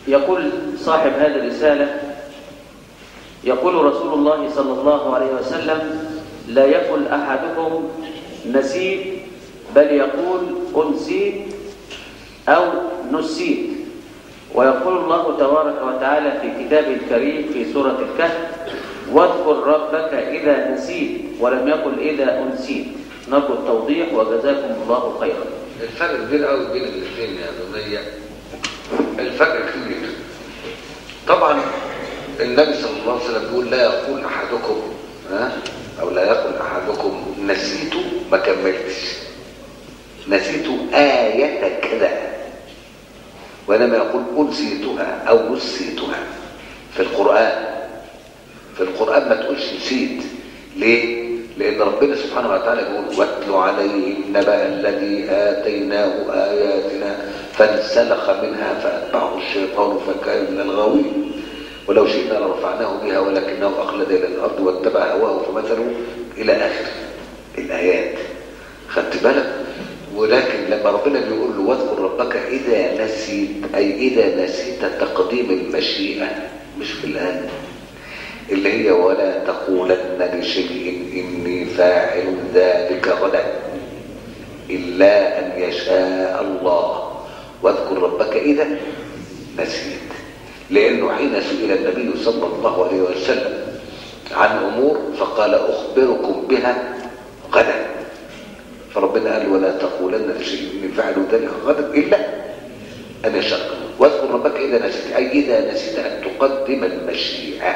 يقول صاحب هذه الرسالة يقول رسول الله صلى الله عليه وسلم لا يقل أحدكم نسيت بل يقول أنسيت أو نسيت ويقول الله تبارك وتعالى في كتابه الكريم في سورة الكهف واذكر ربك إذا نسيت ولم يقل إذا أنسيت نرجو التوضيح وجزاكم الله خيرا الفرق كبير قوي بين الاثنين يا بنية الفرق كبير طبعا النبي صلى الله عليه وسلم بيقول لا يقول احدكم ها او لا يقول احدكم نسيت ما كملتش نسيت آية كذا وانما يقول انسيتها او نسيتها في القرآن في القرآن ما تقولش نسيت ليه؟ لأن ربنا سبحانه وتعالى يقول واتل عليهم نبأ الذي آتيناه آياتنا فانسلخ منها فأتبعه الشيطان فكان من الغاوين ولو شئنا لرفعناه بها ولكنه أخلد إلى الأرض واتبع هواه فمثله إلى آخر الآيات خدت بالك ولكن لما ربنا بيقول له واذكر ربك إذا نسيت أي إذا نسيت تقديم المشيئة مش في الآن اللي هي ولا تقولن لشيء إني فاعل ذلك غدا إلا أن يشاء الله واذكر ربك إذا نسيت لأنه حين سئل النبي صلى الله عليه وسلم عن أمور فقال أخبركم بها غدا فربنا قال ولا تقولن لشيء إني فاعل ذلك غدا إلا أن يشاء الله واذكر ربك إذا نسيت أي إذا نسيت أن تقدم المشيئة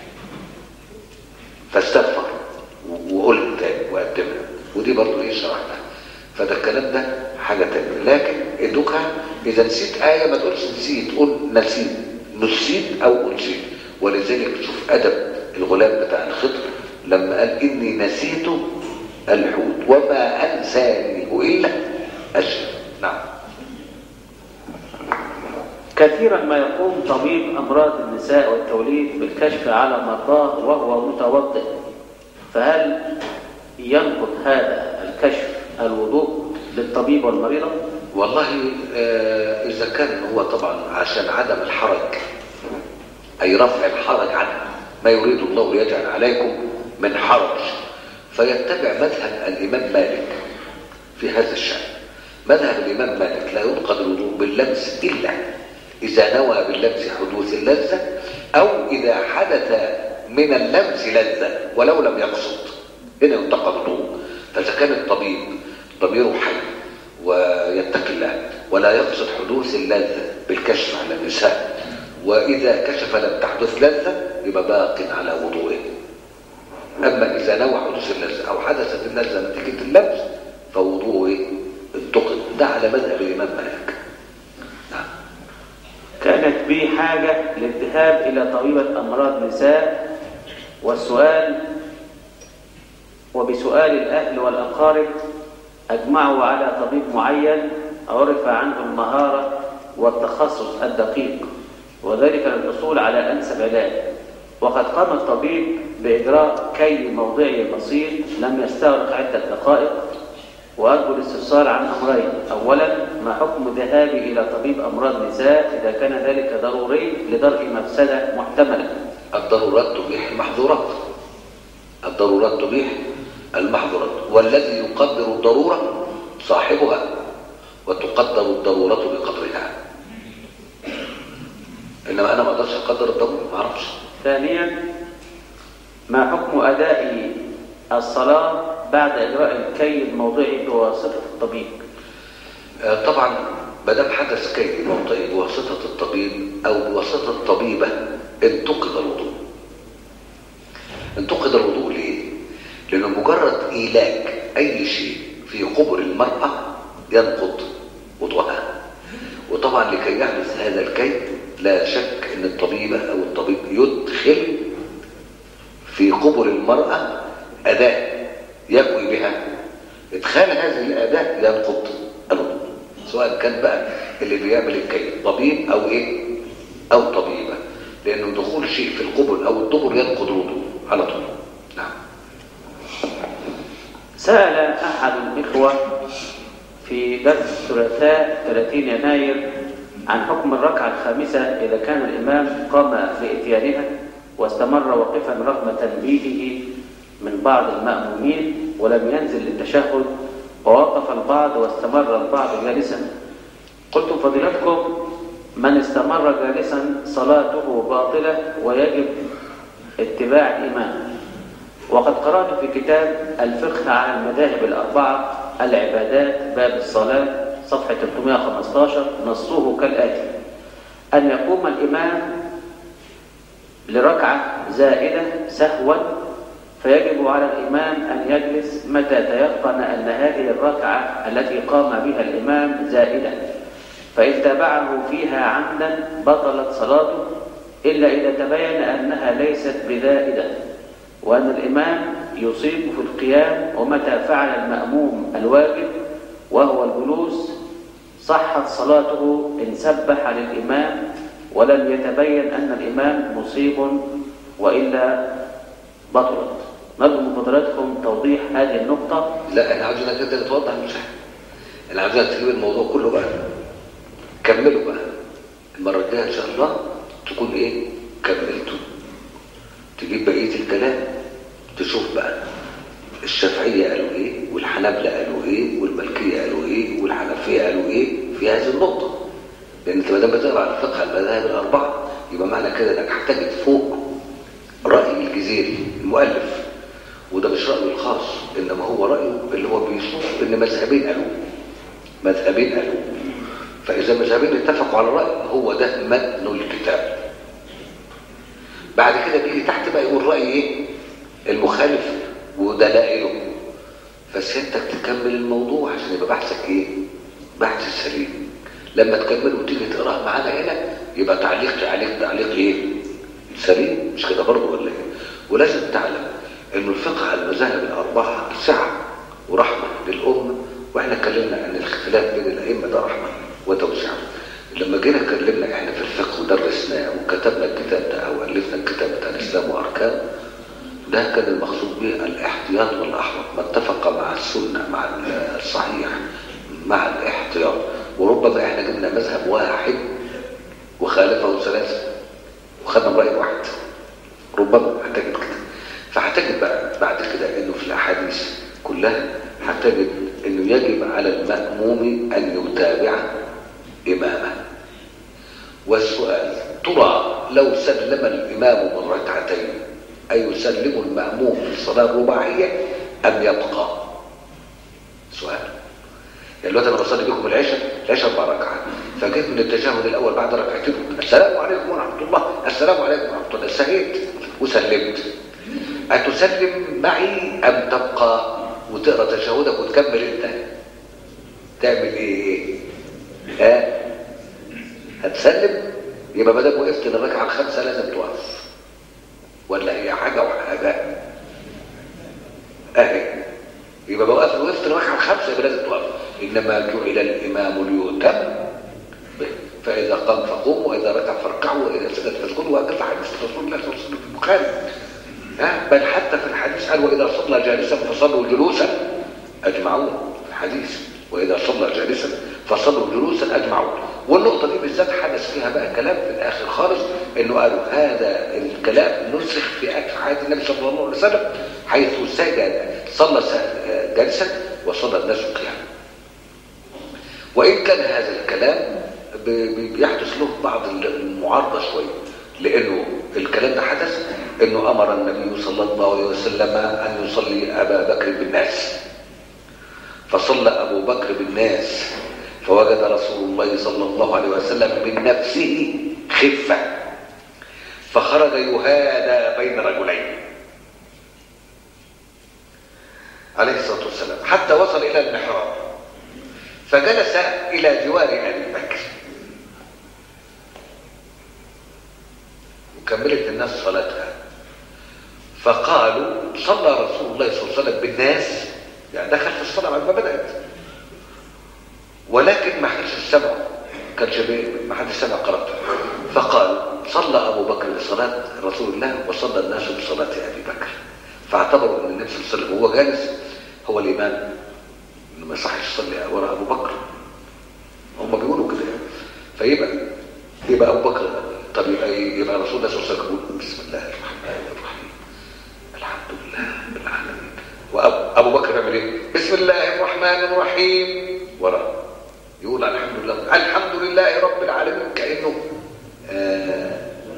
فاستغفر وقلت تاني وقدمها ودي برضه ايه شرحتها فده الكلام ده حاجه تانية لكن ادوكها اذا نسيت ايه ما تقولش نسيت قول نسيت نسيت او انسيت ولذلك شوف ادب الغلام بتاع الخضر لما قال اني نسيت الحوت وما انساني الا اشهد نعم كثيرا ما يقوم طبيب أمراض النساء والتوليد بالكشف على مرضاه وهو متوضئ فهل ينقض هذا الكشف الوضوء للطبيب والمريضة؟ والله آه إذا كان هو طبعا عشان عدم الحرج أي رفع الحرج عنه ما يريد الله ليجعل عليكم من حرج فيتبع مذهب الإمام مالك في هذا الشأن مذهب الإمام مالك لا ينقض الوضوء باللمس إلا إذا نوى باللمس حدوث اللذة أو إذا حدث من اللمس لذة ولو لم يقصد هنا ينتقد الوضوء فإذا كان الطبيب ضميره حي ويتقي الله ولا يقصد حدوث اللذة بالكشف على النساء وإذا كشف لم تحدث لذة يبقى باق على وضوءه أما إذا نوى حدوث اللذة أو حدثت اللذة نتيجة اللمس فوضوءه انتقد ده على مذهب الإمام مالك نعم كانت بي حاجة للذهاب إلى طبيبة أمراض نساء والسؤال وبسؤال الأهل والأقارب أجمعوا على طبيب معين عرف عنه المهارة والتخصص الدقيق وذلك للحصول على أنسب علاج وقد قام الطبيب بإجراء كي موضعي بسيط لم يستغرق عدة دقائق وأرجو الاستفسار عن أمرين أولا ما حكم ذهابي إلى طبيب أمراض نساء إذا كان ذلك ضروري لدرء مفسدة محتملة الضرورات تبيح المحظورات الضرورات تبيح المحظورات والذي يقدر الضرورة صاحبها وتقدر الضرورة بقدرها إنما أنا ما أقدرش أقدر الضرورة ما أعرفش ثانيا ما حكم أداء الصلاة بعد إجراء الكي الموضعي بواسطة الطبيب آه، طبعا ما دام حدث كي موضعي بواسطة الطبيب أو بواسطة الطبيبة انتقد الوضوء انتقد الوضوء ليه؟ لأنه مجرد إيلاج أي شيء في قبر المرأة ينقض وضوءها وطبعا لكي يحدث هذا الكي لا شك أن الطبيبة أو الطبيب يدخل في قبر المرأة أداة يقوي بها ادخال هذه الأداة ينقض الوضوء سواء كان بقى اللي بيعمل الكي طبيب أو إيه أو طبيبة لأنه دخول شيء في القبر أو الدبر ينقض الوضوء على طول نعم سأل أحد الإخوة في درس الثلاثاء 30 يناير عن حكم الركعة الخامسة إذا كان الإمام قام في إتيانها واستمر واقفا رغم تنبيهه من بعض المأمومين ولم ينزل للتشهد ووقف البعض واستمر البعض جالسا قلت فضيلتكم من استمر جالسا صلاته باطلة ويجب اتباع الإمام وقد قرأت في كتاب الفقه على المذاهب الأربعة العبادات باب الصلاة صفحة 315 نصه كالآتي أن يقوم الإمام لركعة زائدة سهوا فيجب على الإمام أن يجلس متى تيقن أن هذه الركعة التي قام بها الإمام زائدة فإن تابعه فيها عمدا بطلت صلاته إلا إذا تبين أنها ليست بزائدة وأن الإمام يصيب في القيام ومتى فعل المأموم الواجب وهو الجلوس صحت صلاته إن سبح للإمام ولم يتبين أن الإمام مصيب وإلا بطلت نرجو من فضلاتكم توضيح هذه النقطة لا احنا عاوزينك انت اللي توضح مش احنا احنا عاوزينك تجيب الموضوع كله بقى كمله بقى المره الجايه ان شاء الله تكون ايه كملته تجيب بقيه الكلام تشوف بقى الشافعيه قالوا ايه والحنابلة قالوا ايه والمالكيه قالوا ايه والحنفيه قالوا ايه في هذه النقطه لان انت ما دام بتقرا على الفقه المذاهب الاربعه يبقى معنى كده انك هتجد فوق راي الجزيري المؤلف وده مش رايه الخاص انما هو رايه اللي هو بيشوف ان مذهبين قالوا مذهبين قالوا فاذا مذهبين اتفقوا على راي هو ده متن الكتاب بعد كده بيجي تحت بقى يقول راي ايه المخالف ودلائله فسيادتك تكمل الموضوع عشان يبقى بحثك ايه بحث سليم لما تكمل وتيجي تقراه معانا هنا يبقى تعليق عليك تعليق ايه سليم مش كده برضه ولا ايه ولازم تعلم ان الفقه على المذاهب الاربعه سعه ورحمه للامه واحنا اتكلمنا ان الاختلاف بين الائمه ده رحمه وتوسعه لما جينا اتكلمنا احنا في الفقه ودرسناه وكتبنا الكتاب ده او الفنا الكتاب بتاع الاسلام واركانه ده كان المقصود به الاحتياط والاحوط ما اتفق مع السنه مع الصحيح مع الاحتياط وربما احنا جبنا مذهب واحد وخالفه ثلاثه وخدنا براي واحد ربما هتجد كده فهتجد بقى بعد كده انه في الاحاديث كلها هتجد انه يجب على المأموم ان يتابع امامه والسؤال ترى لو سلم الامام من ركعتين اي يسلم المأموم في الصلاه الرباعيه ام يبقى سؤال يعني دلوقتي انا بصلي بكم العشاء العشاء اربع ركعات فجيت من التشهد الاول بعد ركعتين السلام عليكم ورحمه الله السلام عليكم ورحمه الله سهيت وسلمت أتسلم معي أم تبقى وتقرأ تشهدك وتكمل أنت تعمل إيه ها هتسلم يبقى ما دام وقفت للركعة الخامسة لازم توقف ولا هي حاجة وحاجة أهي يبقى بوقف وقفت للركعة الخامسة يبقى لازم توقف إنما جعل الإمام ليؤتم به فإذا قام فقوموا وإذا ركع فاركعوا وإذا سجد فاسجدوا وهكذا حديث رسول الله صلى الله عليه وسلم في البخاري بل حتى في الحديث قال وإذا صلى جالسا فصلوا جلوسا أجمعون في الحديث وإذا صلى جالسا فصلوا جلوسا أجمعون والنقطة دي بالذات حدث فيها بقى كلام في الآخر خالص إنه قالوا هذا الكلام نسخ في آخر حياة النبي صلى الله عليه وسلم حيث سجد صلى جالسا وصلى الناس قياما وإن كان هذا الكلام بيحدث له بعض المعارضة شوية لأنه الكلام ده حدث انه امر النبي صلى الله عليه وسلم ان يصلي ابا بكر بالناس فصلى ابو بكر بالناس فوجد رسول الله صلى الله عليه وسلم من نفسه خفه فخرج يهادى بين رجلين عليه الصلاه والسلام حتى وصل الى المحراب فجلس الى جوار ابي بكر وكملت الناس صلاتها فقالوا صلى رسول الله صلى الله عليه وسلم بالناس يعني دخل في الصلاة بعد ما بدأت ولكن ما حدش سمعه كان شبيه ما حدش سمع قراءته فقال صلى أبو بكر بصلاة رسول الله وصلى الناس بصلاة أبي بكر فاعتبروا أن النبي صلى الله عليه وسلم وهو جالس هو الإمام إنه ما يصحش يصلي وراء أبو بكر هم بيقولوا كده فيبقى يبقى ابو بكر طب يبقى يبقى رسول الله صلى الله عليه وسلم يقول بسم الله الرحمن الرحيم الحمد لله رب العالمين وابو بكر يعمل ايه بسم الله الرحمن الرحيم وراه يقول الحمد لله الحمد لله رب العالمين كانه آه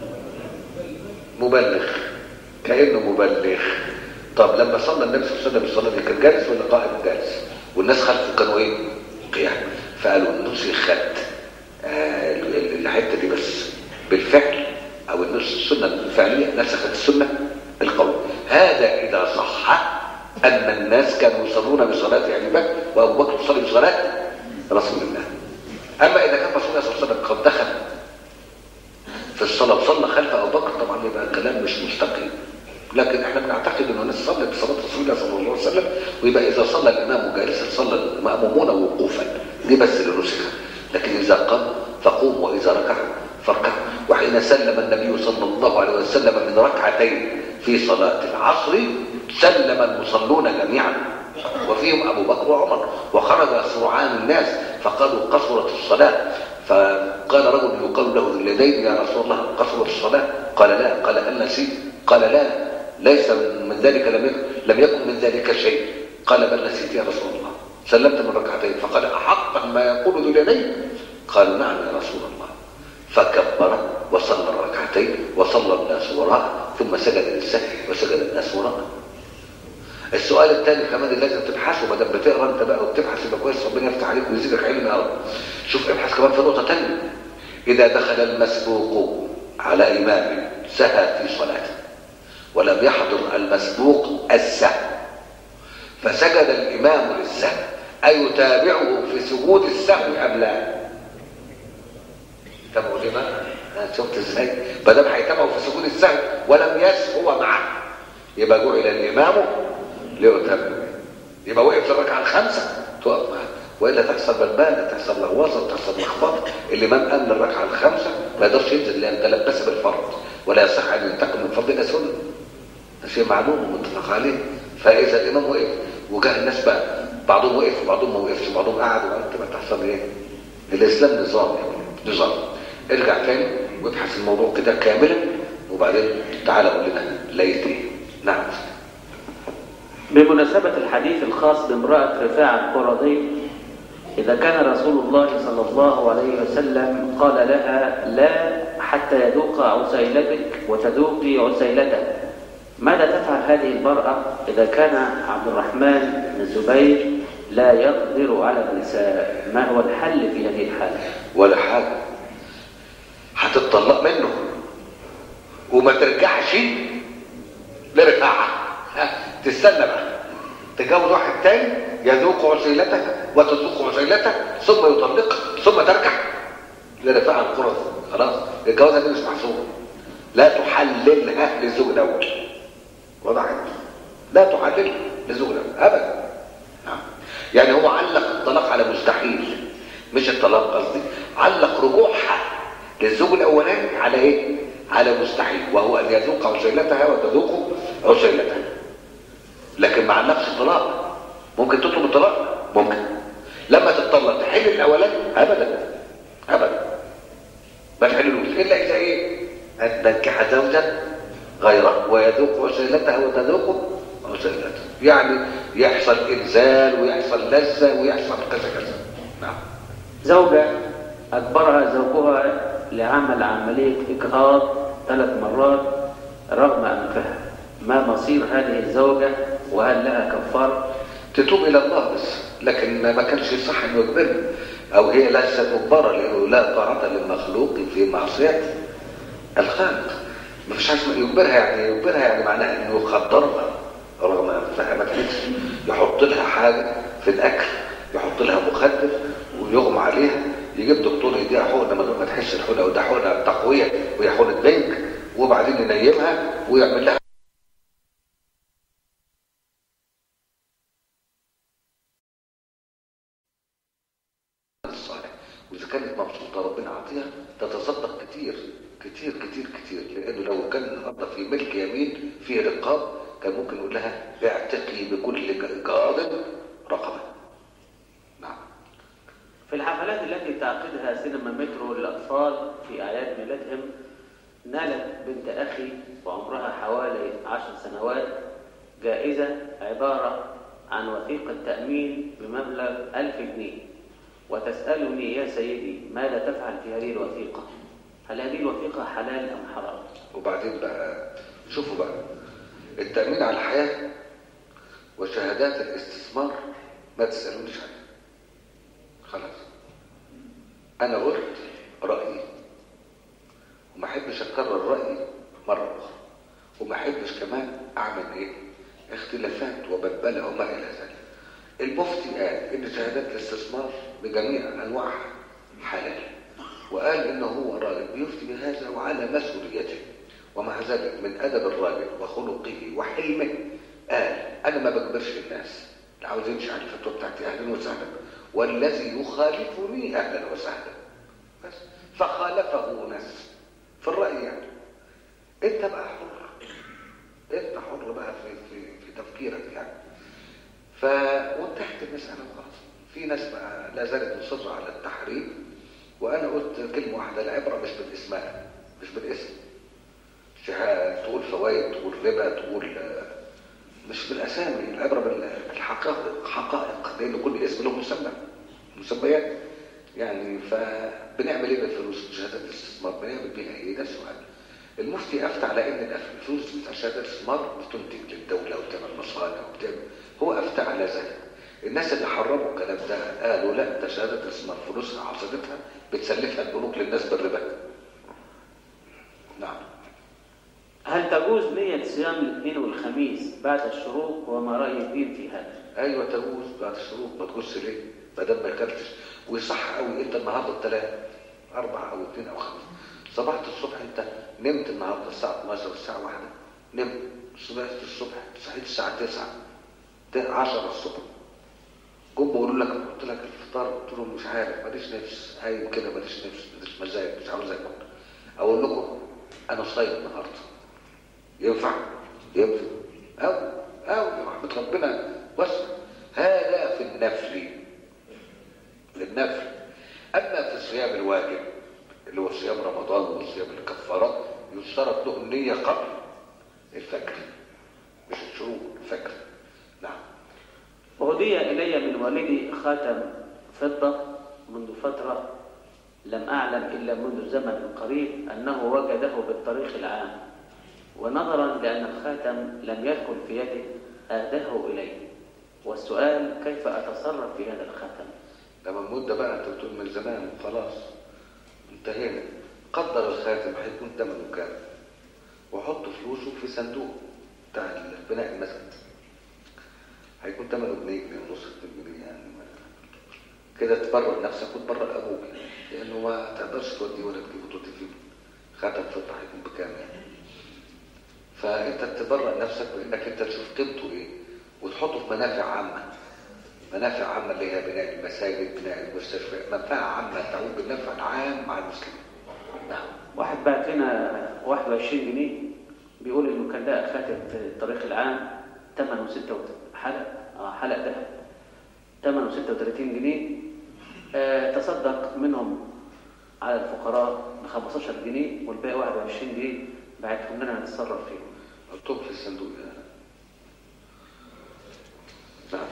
مبلغ كانه مبلغ طب لما صلى النبي صلى الله عليه وسلم الصلاه دي كان جالس ولا قائم جالس والناس خلفه كانوا ايه قيام فقالوا نسخت آه الحته دي بس بالفعل او السنه الفعليه نسخت السنه القول هذا اذا صح ان الناس كانوا يصلون بصلاه ابي بكر وابو بكر يصلي بصلاه رسول الله اما اذا كان رسول الله صلى الله عليه وسلم قد دخل في الصلاه وصلى خلف ابو بكر طبعا يبقى الكلام مش مستقيم لكن احنا بنعتقد انه الناس صلت بصلاه رسول الله صلى الله عليه وسلم ويبقى اذا صلى الامام جالسا صلى المامومون وقوفا دي بس اللي نسخت لكن اذا قام فقوم واذا ركع فاركع وحين سلم النبي صلى الله عليه وسلم من ركعتين في صلاه العصر سلم المصلون جميعا وفيهم ابو بكر وعمر وخرج سرعان الناس فقالوا قصرت الصلاه فقال رجل يقال له ذو اليدين يا رسول الله قصرت الصلاه قال لا قال هل نسيت قال لا ليس من ذلك لم يكن لم يكن من ذلك شيء قال بل نسيت يا رسول الله سلمت من ركعتين فقال احقا ما يقول ذو اليدين قالوا نعم يا رسول الله فكبر وصلى الركعتين وصلى الناس وراءه ثم سجد للسهو وسجد الناس وراءه السؤال الثاني كمان اللي لازم تبحثه ما دام بتقرا انت بقى وبتبحث يبقى كويس ربنا يفتح عليك ويزيدك علم يا رب شوف ابحث كمان في نقطه ثانيه اذا دخل المسبوق على امام سهى في صلاته ولم يحضر المسبوق السهو فسجد الامام للسهو ايتابعه في سجود السهو ام لا طب لما شفت ازاي ما دام هيتابعه في سجود السهو ولم يسهو معه يبقى جعل الامام ليؤتم يبقى وقف في الركعه الخامسه تقف معاه والا تحصل بلبانه تحصل لغوصه تحصل لخبطه الامام قام للركعه الخامسه ما يقدرش ينزل لان تلبس بالفرض ولا يصح ان ينتقل من فرض الى سنه ده شيء معلوم ومتفق عليه فاذا الامام وقف وجاء الناس بقى بعضهم وقف وبعضهم ما وقفش وبعضهم قعد وانت ما تحصل ايه الاسلام نظام يعني نظام ارجع تاني وابحث الموضوع كده كاملا وبعدين تعالى قول لنا لقيت ايه نعم بمناسبة الحديث الخاص بامرأة رفاعة القرظي إذا كان رسول الله صلى الله عليه وسلم قال لها لا حتى يذوق عسيلتك وتذوقي عسيلته ماذا تفعل هذه المرأة إذا كان عبد الرحمن بن الزبير لا يقدر على النساء ما هو الحل في هذه الحالة ولا حاجة هتتطلق منه وما ترجعش لرفاعة تستنى بقى تجوز واحد تاني يذوق عسيلتك وتذوق عسيلته ثم يطلقك ثم ترجع لرفاعة القرظ خلاص الجوازة دي مش محسوبة لا تحللها للزوج الأول وضعت لا تحللها للزوج الأول أبدا نعم يعني هو علق الطلاق على مستحيل مش الطلاق قصدي علق رجوعها للزوج الاولاني على ايه على مستحيل وهو ان يذوق عسيلتها وتذوق عسيلتها لكن ما علقش الطلاق ممكن تطلب الطلاق ممكن لما تتطلق تحل الاولاني ابدا ابدا ما تحللوش الا اذا ايه ان تنكح زوجا غيره ويذوق عسيلتها وتذوق عسيلتها يعني يحصل انزال ويحصل لذه ويحصل كذا كذا نعم زوجة أجبرها زوجها لعمل عملية إجهاض ثلاث مرات رغم أنفها ما مصير هذه الزوجة وهل لها كفارة؟ تتوب الى الله بس لكن ما كانش يصح انه يجبرها او هي ليست مجبره لانه لا طاعه للمخلوق في معصيه الخالق ما فيش حاجه اسمها يجبرها يعني يجبرها يعني معناها انه يخدرها رغم انفها ما كانتش يحط لها حاجه في الاكل يحط لها مخدر ويغمى عليها يجيب دكتور يديها حقنه من غير ما تحس الحقنه وده حقنه تقويه وهي حقنه بنك وبعدين ينيمها ويعمل لها الصالح واذا كانت مبسوطه ربنا عطيها تتصدق كتير كتير كتير كتير لانه لو كان النهارده في ملك يمين فيه رقاب كان ممكن يقول لها اعتقي بكل قاض رقبه نعم في الحفلات التي تعقيدها سينما مترو للأطفال في أعياد ميلادهم نالت بنت أخي وعمرها حوالي عشر سنوات جائزة عبارة عن وثيقة تأمين بمبلغ ألف جنيه وتسألني يا سيدي ماذا تفعل في هذه الوثيقة هل هذه الوثيقة حلال أم حرام وبعدين بقى شوفوا بقى التأمين على الحياة وشهادات الاستثمار ما تسألونيش عنها خلاص أنا قلت رأيي وما أحبش أكرر رأيي مرة أخرى وما أحبش كمان أعمل إيه اختلافات وبلبلة وما إلى ذلك المفتي قال إن شهادات الاستثمار بجميع أنواعها حلال وقال إنه هو راجل بيفتي بهذا وعلى مسؤوليته ومع ذلك من أدب الراجل وخلقه وحلمه قال أنا ما بجبرش الناس اللي عاوز يمشي على الفتوى بتاعتي أهلا وسهلا والذي يخالفني أهلا وسهلا بس فخالفه ناس في الرأي يعني أنت بقى حر أنت حر بقى في, في, في تفكيرك يعني ف وانتهت المسألة وخلاص في ناس بقى لا زالت مصرة على التحريم وأنا قلت كلمة واحدة العبرة مش بالاسماء مش بالاسم شهادة تقول فوائد تقول ربا تقول مش بالاسامي العبره بالحقائق حقائق لان كل اسم له مسمى مسميات يعني فبنعمل ايه بالفلوس شهادات الاستثمار بنعمل بيها ايه ده السؤال المفتي افتى على ان الفلوس بتاع شهادات الاستثمار بتنتج للدوله وبتعمل مصانع وبتعمل هو افتى على ذلك الناس اللي حرموا الكلام ده قالوا لا ده شهاده الاستثمار فلوسها عصبتها بتسلفها البنوك للناس بالربا نعم هل تجوز نية صيام الاثنين والخميس بعد الشروق وما رأي الدين في هذا؟ ايوه تجوز بعد الشروق ما تجوزش ليه؟ ما دام ما اكلتش ويصح قوي انت النهارده الثلاث اربع او اثنين او خميس صبحت الصبح انت نمت النهارده الساعه 12 الساعه 1 نمت صبحت الصبح صحيت الساعه 9 10 الصبح جم بيقولوا لك قلت لك الفطار قلت لهم مش عارف ماليش نفس قايم كده ماليش نفس ماليش مزاج مش عاوز اكل اقول لكم انا صايم النهارده ينفع ينفع او او يا رحمه ربنا بس هذا في النفل في النفل اما في الصيام الواجب اللي هو صيام رمضان وصيام الكفارات يشترط له النيه قبل الفجر مش الشروق الفجر نعم أهدي إلي من والدي خاتم فضة منذ فترة لم أعلم إلا منذ زمن قريب أنه وجده بالطريق العام ونظرا لأن الخاتم لم يدخل في يده أهداه إلي والسؤال كيف أتصرف في هذا الخاتم لما مدة بقى انت بتقول من زمان خلاص انتهينا قدر الخاتم هيكون ثمنه كام وحط فلوسه في صندوق بتاع بناء المسجد هيكون ثمنه جنيه جنيه ونص جنيه يعني كده تبرر نفسك وتبرر ابوك لانه ما تقدرش توديه ولا تجيبه وتودي فيه خاتم فضه هيكون بكام يعني فانت تبرر نفسك بانك انت تشوف قيمته ايه وتحطه في منافع عامه منافع عامه اللي هي بناء المساجد بناء المستشفى منفعه عامه تعود بالنفع العام مع المسلمين نعم واحد بعت لنا 21 جنيه بيقول انه كان لقى خاتم في الطريق العام ثمنه 6 حلق اه حلق ذهب ثمنه 36 جنيه آه تصدق منهم على الفقراء ب 15 جنيه والباقي 21 جنيه بعتهم لنا نتصرف فيهم حطهم في الصندوق يعني. نعم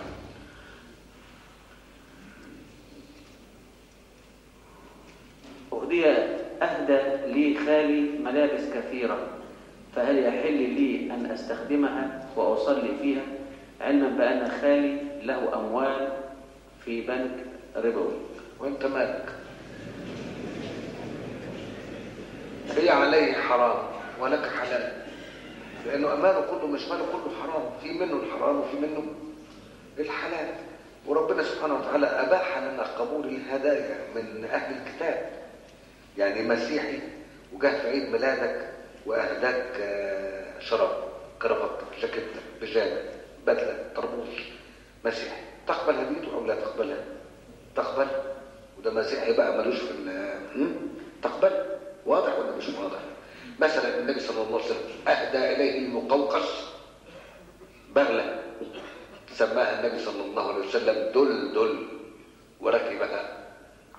أهدي أهدى لي خالي ملابس كثيرة فهل يحل لي أن أستخدمها وأصلي فيها علما بأن خالي له أموال في بنك ربوي وانت مالك هي عليه حرام ولك حلال لانه امانه كله مش ماله كله حرام في منه الحرام وفي منه الحلال وربنا سبحانه وتعالى اباح لنا قبول الهدايا من اهل الكتاب يعني مسيحي وجه في عيد ميلادك واهداك آه، شراب كرافته جاكيت بيجامه بدله طربوش مسيحي تقبل هديته او لا تقبلها تقبل وده مسيحي بقى ملوش في ال- تقبل واضح ولا مش واضح مثلا النبي صلى الله عليه وسلم اهدى اليه المقوقس بغله سماها النبي صلى الله عليه وسلم دل دل وركبها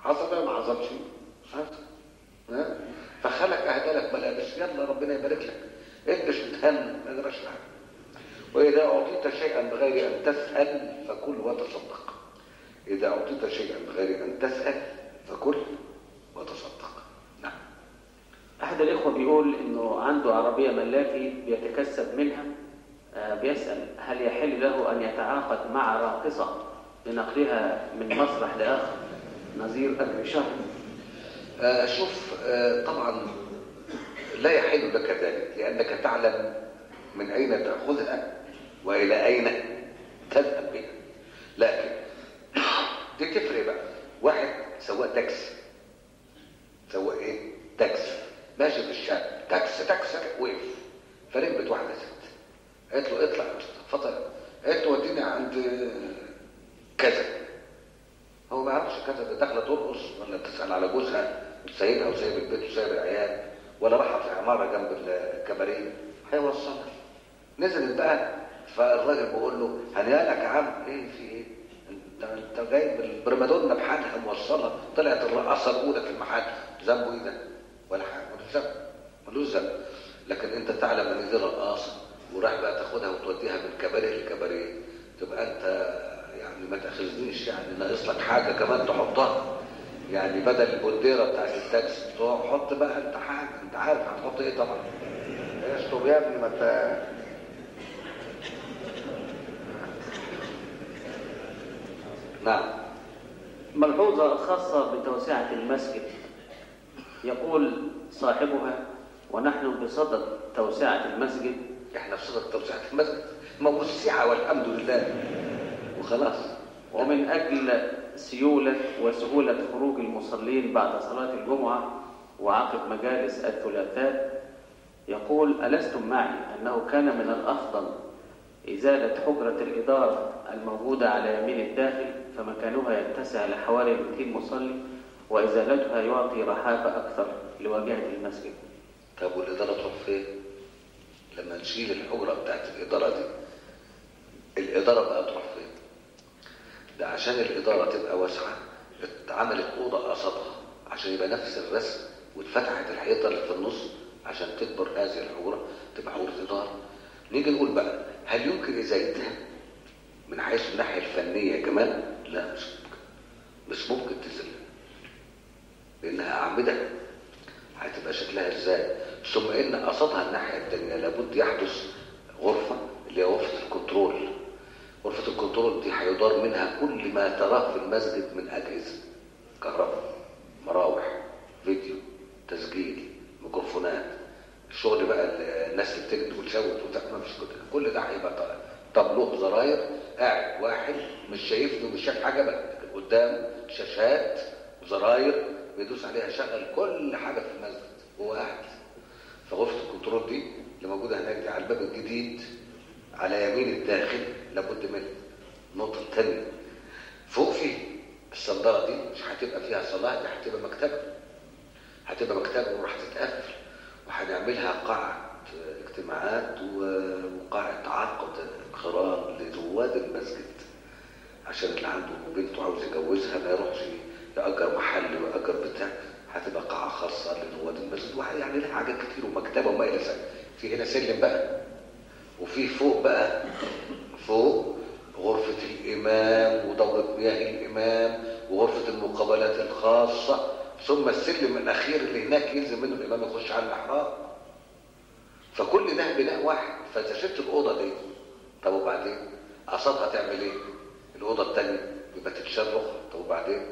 حصل ما حصلش ها فخلق اهدى لك ملابس يلا ربنا يبارك لك انت مش متهن ما جراش حاجه واذا اعطيت شيئا بغير ان تسال فكل وتصدق اذا اعطيت شيئا بغير ان تسال فكل وتصدق نعم أحد الإخوة بيقول إنه عنده عربية ملاكي بيتكسب منها آه، بيسأل هل يحل له أن يتعاقد مع راقصة لنقلها من مسرح لآخر نظير أجر شهر آه، شوف آه، طبعا لا يحل لك ذلك لأنك تعلم من أين تأخذها وإلى أين تذهب بها لكن دي تفرق بقى واحد سواق تاكسي سواق ايه تاكسي ماشي في الشارع تاكسي تاكسي وقف فركبت واحده ست قالت له اطلع يا استاذ اتفضل قالت له وديني عند كذا هو ما يعرفش كذا ده داخله ترقص ولا بتسال على جوزها سايبها وسايب البيت وسايب العيال ولا راحت في عماره جنب الكباريه هيوصلها نزلت بقى فالراجل بيقول له هنيالك يا عم ايه في ايه انت انت جايب البرمادونا بحالها موصله طلعت الرقاصه الاولى في المحل ذنبه ايه ده ولا حاجه ملوش ذنب ملوش ذنب لكن انت تعلم ان دي رقاصه وراح بقى تاخدها وتوديها من كباريه لكباريه تبقى انت يعني ما تاخذنيش يعني ناقص لك حاجه كمان تحطها يعني بدل البنديره بتاعت التاكسي تروح حط بقى انت حاجه انت عارف هتحط ايه طبعا اشطب يا ابني ما انت نعم ملحوظة خاصة بتوسعة المسجد يقول صاحبها ونحن بصدد توسعة المسجد احنا في صدد توسعة المسجد موسعة والحمد لله وخلاص ومن أجل سيولة وسهولة خروج المصلين بعد صلاة الجمعة وعقب مجالس الثلاثاء يقول ألستم معي أنه كان من الأفضل إزالة حجرة الإدارة الموجودة على يمين الداخل فمكانها يتسع لحوالي 200 مصلي وإزالتها يعطي رحابة أكثر لواجهة المسجد طب والإدارة تروح فين؟ لما نشيل الحجرة بتاعت الإدارة دي الإدارة بقى تروح فين؟ ده عشان الإدارة تبقى واسعة اتعملت أوضة قصدها عشان يبقى نفس الرسم واتفتحت الحيطة اللي في النص عشان تكبر هذه الحجرة تبقى حجرة إدارة نيجي نقول بقى هل يمكن إزالتها من حيث الناحية الفنية كمان؟ لا مش ممكن مش ممكن تزيلها لأنها أعمدة هتبقى شكلها ازاي ثم ان قصدها الناحيه الثانيه لابد يحدث غرفه اللي هي غرفه الكنترول غرفه الكنترول دي هيدار منها كل ما تراه في المسجد من اجهزه كهرباء مراوح فيديو تسجيل ميكروفونات الشغل بقى الناس اللي بتيجي تقول شوت وتعمل مفيش كده كل ده هيبقى طابلوه زراير قاعد واحد مش شايفني ومش شايف حاجه بقى قدام شاشات وزراير بيدوس عليها شغل كل حاجه في المسجد وهو قاعد فغرفه الكنترول دي اللي موجوده هناك دي على الباب الجديد على يمين الداخل لابد منها النقطه الثانيه فوق فيه الصنداره دي مش هتبقى فيها صلاه دي هتبقى مكتبه هتبقى مكتبه وراح تتقفل وهنعملها قاعه اجتماعات وقاعه عقد قران لزواد المسجد عشان اللي عنده بنته عاوز يجوزها ما يروحش يأجر محل ويأجر بتاع هتبقى قاعة خاصة لنواد المسجد ويعني لها حاجات كتير ومكتبة وما إلى ذلك في هنا سلم بقى وفي فوق بقى فوق غرفة الإمام ودورة مياه الإمام وغرفة المقابلات الخاصة ثم السلم الأخير اللي هناك يلزم منه الإمام يخش على المحراب فكل ده بناء واحد فإذا شفت الأوضة دي طب وبعدين قصدها تعمل إيه؟ الأوضة الثانية يبقى تتشال أخرى طب وبعدين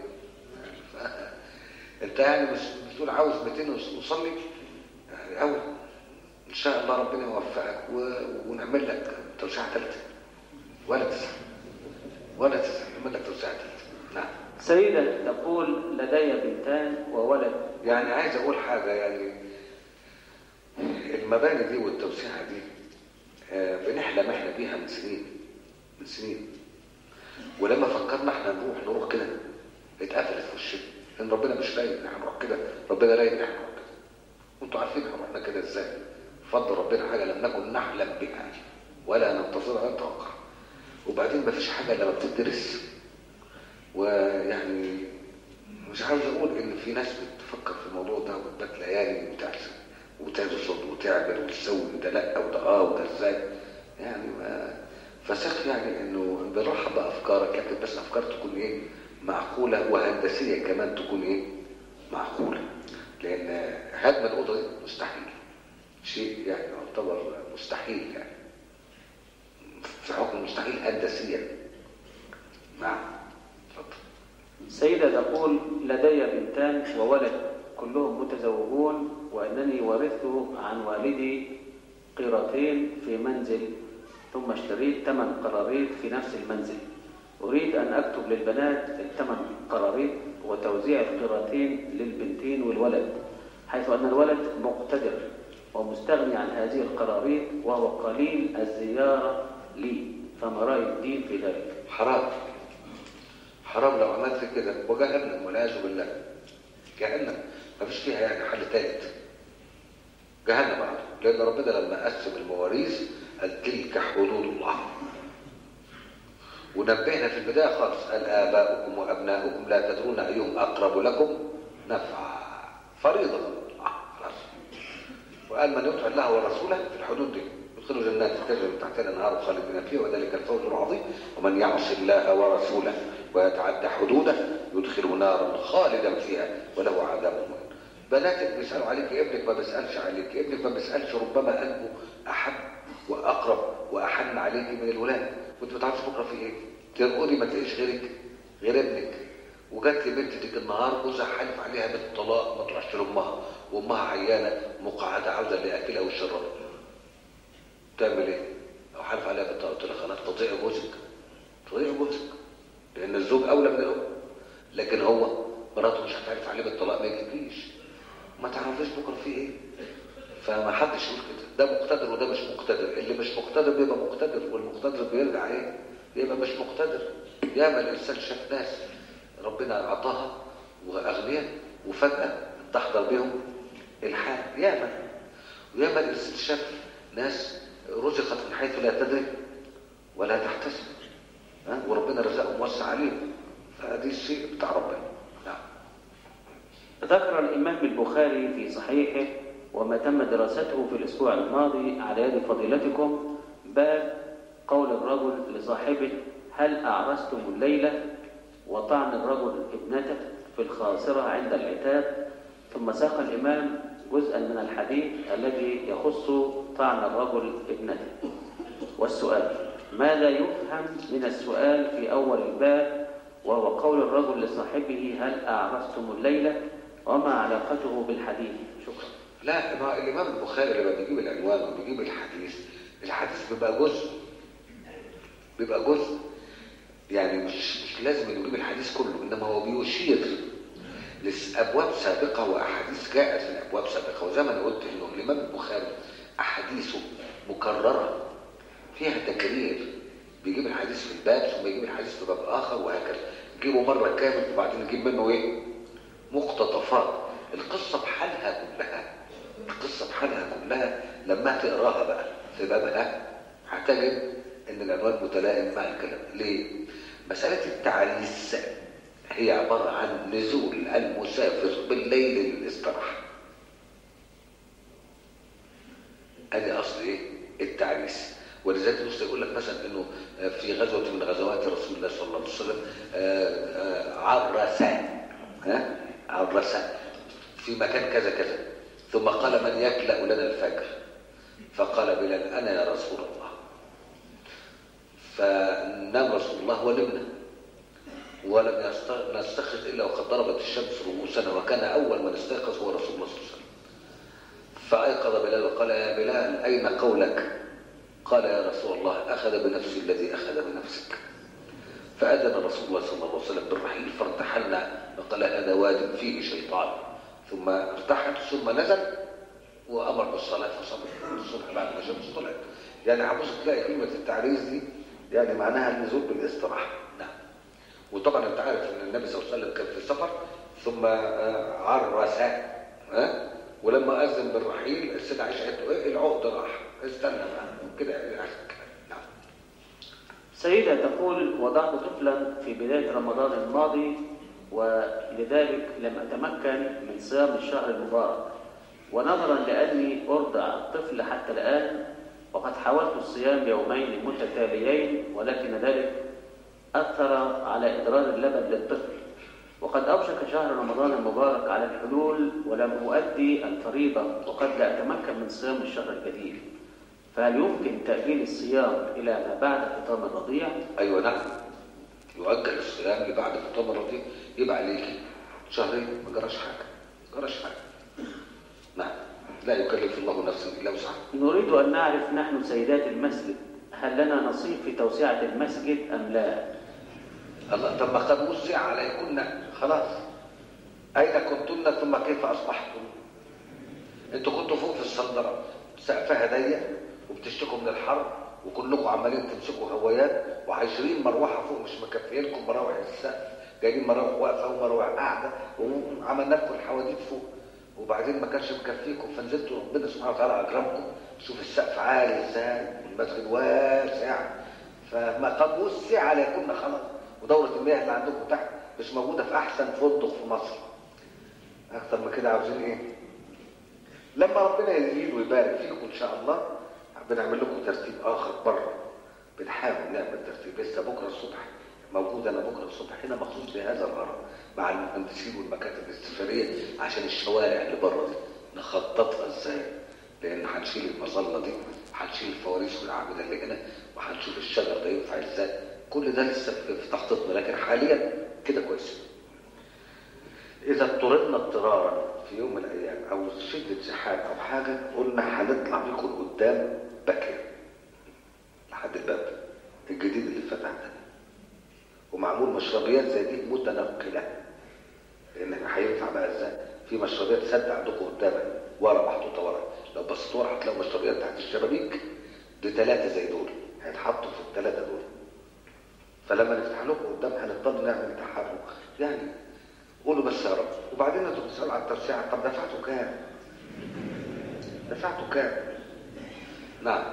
انت يعني مش بتقول عاوز 200 وصلي يعني اول ان شاء الله ربنا يوفقك و... ونعمل لك توسعه ثالثه ولا تسع ولا تسع نعمل لك توسعه ثالثه نعم سيدة تقول لدي بنتان وولد يعني عايز اقول حاجه يعني المباني دي والتوسعه دي آه بنحلم احنا بيها من سنين من سنين ولما فكرنا احنا نروح نروح كده اتقفلت في وشنا ان ربنا مش رايد ان احنا نروح كده ربنا رايد ان احنا نروح كده وانتوا عارفين احنا رحنا كده ازاي فضل ربنا حاجه لم نكن نحلم بها ولا ننتظرها ان توقع وبعدين ما فيش حاجه لما بتدرس ويعني مش عاوز اقول ان في ناس بتفكر في الموضوع ده وتبات ليالي وتحسب وترصد وتعمل وتسوي ده لا وده اه وده ازاي يعني ما فثق يعني انه بالراحه بافكارك لكن بس افكار تكون ايه معقوله وهندسيه كمان تكون ايه معقوله لان هدم الاوضه دي مستحيل شيء يعني يعتبر مستحيل يعني في حكم مستحيل هندسيا نعم اتفضل سيدة تقول لدي بنتان وولد كلهم متزوجون وأنني ورثت عن والدي قيرتين في منزل ثم اشتريت ثمان قراريط في نفس المنزل أريد أن أكتب للبنات الثمان قراريط وتوزيع القيرتين للبنتين والولد حيث أن الولد مقتدر ومستغني عن هذه القراريط وهو قليل الزيارة لي فما رأي الدين في ذلك؟ حرام حرام لو عملت كده وجهنم والعياذ بالله جهنم مفيش فيها يعني حل ثالث جهنم على طول لان ربنا لما قسم المواريث قال تلك حدود الله ونبهنا في البدايه خالص قال اباؤكم وابناؤكم لا تدرون ايهم اقرب لكم نفعا فريضه من الله خلاص وقال من يطع الله ورسوله في الحدود دي يدخلوا جنات تجري من تحتها الانهار خالدين فيها وذلك الفوز العظيم ومن يعص الله ورسوله ويتعدى حدوده يدخله نارا خالدا فيها وله عذاب مهين بناتك بيسالوا عليك ابنك ما بيسالش عليك ابنك ما بيسالش ربما قلبه احب واقرب واحن عليك من الولاد وانت ما تعرفش بكره في ايه ترقدي ما تلاقيش غيرك غير ابنك وجات لي بنت ديك النهار جوزها حالف عليها بالطلاق ما تروحش لامها وامها عيانه مقعده عاوزه اللي ياكلها ويشربها تعمل ايه؟ لو حالف عليها بالطلاق قلت لها خلاص تطيع جوزك تطيع جوزك لان الزوج اولى من الام لكن هو مراته مش هتعرف عليه بالطلاق ما يجيبليش ما تعرفيش بكره في ايه فما حدش يقول كده ده مقتدر وده مش مقتدر اللي مش مقتدر بيبقى مقتدر والمقتدر بيرجع ايه بيبقى مش مقتدر ياما الانسان شاف ناس ربنا اعطاها واغنياء وفجاه تحضر بهم الحال ياما وياما الانسان شاف ناس رزقت من حيث لا تدري ولا تحتسب ها؟ وربنا رزقهم موسع عليهم فدي الشيء بتاع ربنا نعم ذكر الإمام البخاري في صحيحه وما تم دراسته في الأسبوع الماضي على يد فضيلتكم باب قول الرجل لصاحبه هل أعرستم الليلة وطعن الرجل ابنته في الخاصرة عند العتاب ثم ساق الإمام جزءا من الحديث الذي يخص طعن الرجل ابنته والسؤال ماذا يفهم من السؤال في أول الباب وهو قول الرجل لصاحبه هل أعرستم الليلة وما علاقته بالحديث شكرا لا ما الامام البخاري لما بيجيب العنوان وبيجيب الحديث الحديث بيبقى جزء بيبقى جزء يعني مش مش لازم انه يجيب الحديث كله انما هو بيشير لابواب سابقه واحاديث جاءت في الابواب سابقه وزي ما انا قلت انه الامام البخاري احاديثه مكرره فيها تكرير بيجيب الحديث في الباب ثم يجيب الحديث في باب اخر وهكذا يجيبه مره كامل وبعدين يجيب منه ايه مقتطفات القصه بحالها كلها القصه بحالها كلها لما تقراها بقى في بابها هتجد ان العنوان متلائم مع الكلام ليه مساله التعريس هي عباره عن نزول المسافر بالليل للاستراحه ادي اصل ايه التعريس ولذلك نص يقول لك مثلا انه في غزوه من غزوات رسول الله صلى الله عليه وسلم عرس ها عرس في مكان كذا كذا ثم قال من يكلا لنا الفجر فقال بلال انا يا رسول الله فنام رسول الله ونمنا ولم نستيقظ الا وقد ضربت الشمس رؤوسنا وكان اول من استيقظ هو رسول الله صلى الله عليه وسلم فايقظ بلال وقال يا بلال اين قولك قال يا رسول الله اخذ بنفسي الذي اخذ بنفسك فاذن رسول الله صلى الله عليه وسلم بالرحيل فارتحلنا وقال هذا واد فيه شيطان ثم ارتحل ثم نزل وامر بالصلاه فصلى الصبح بعد ما الشمس طلعت يعني عبوس تلاقي كلمه التعريس دي يعني معناها النزول بالاستراحه نعم وطبعا انت عارف ان النبي صلى الله عليه وسلم كان في السفر ثم عرس ها ولما اذن بالرحيل السيده عائشه قالت له ايه العقد راح استنى بقى كده نعم سيدة تقول وضعت طفلا في بداية رمضان الماضي ولذلك لم أتمكن من صيام الشهر المبارك ونظرا لأني أرضع الطفل حتى الآن وقد حاولت الصيام يومين متتاليين ولكن ذلك أثر على إدرار اللبن للطفل وقد أوشك شهر رمضان المبارك على الحلول ولم أؤدي الفريضة وقد لا أتمكن من صيام الشهر الجديد فهل يمكن تأجيل الصيام إلى ما بعد فطام الرضيع؟ ايوه نعم يؤجل الصيام لبعد فطام الرضيع يبقى عليكي شهرين ما جراش حاجه ما جراش حاجه نعم لا يكلف الله نفسا الا وسعها نريد أن نعرف نحن سيدات المسجد هل لنا نصيب في توسعة المسجد أم لا؟ الله طب ما قد وسع عليكن خلاص اين كنتن ثم كيف اصبحتم انتوا كنتوا فوق في الصندره سقفها ضيق وبتشتكوا من الحر وكلكم عمالين تمسكوا هوايات وعايشين مروحه فوق مش مكفيينكم مراوح السقف جايبين مراوح واقفه ومراوح قاعده وعملنا لكم الحواديت فوق وبعدين ما كانش مكفيكم فنزلتوا ربنا سبحانه وتعالى اكرمكم شوف السقف عالي ازاي والمسجد واسع فما قد وسع عليكم خلاص ودورة المياه اللي عندكم تحت مش موجودة في أحسن فندق في مصر أكتر من كده عاوزين إيه؟ لما ربنا يزيد ويبارك فيكم إن شاء الله بنعمل لكم ترتيب آخر بره بنحاول نعمل ترتيب لسه بكرة الصبح موجود أنا بكرة الصبح هنا مخصوص لهذا الغرض مع المهندسين والمكاتب الاستشارية عشان الشوارع اللي بره دي نخططها إزاي لأن هنشيل المظلة دي هنشيل الفواريس والأعمدة اللي هنا وهنشوف الشجر ده ينفع إزاي كل ده لسه في تخطيطنا لكن حاليا كده كويس اذا اضطررنا اضطرارا في يوم من الايام او شده زحام او حاجه قلنا هنطلع بيكم قدام باكر لحد الباب الجديد اللي فتح ده ومعمول مشربيات زي دي متنقله لان هينفع بقى ازاي في مشربيات سد عندكم قدامك ورا محطوطه ورا لو بصيت ورا هتلاقوا مشربيات تحت الشبابيك دي ثلاثه زي دول هيتحطوا في الثلاثه دول فلما نفتح لكم قدام هنضطر نعمل تحرك يعني قولوا بس يا رب وبعدين انتوا بتسالوا على التوسعه طب دفعتوا كام؟ دفعتوا كام؟ نعم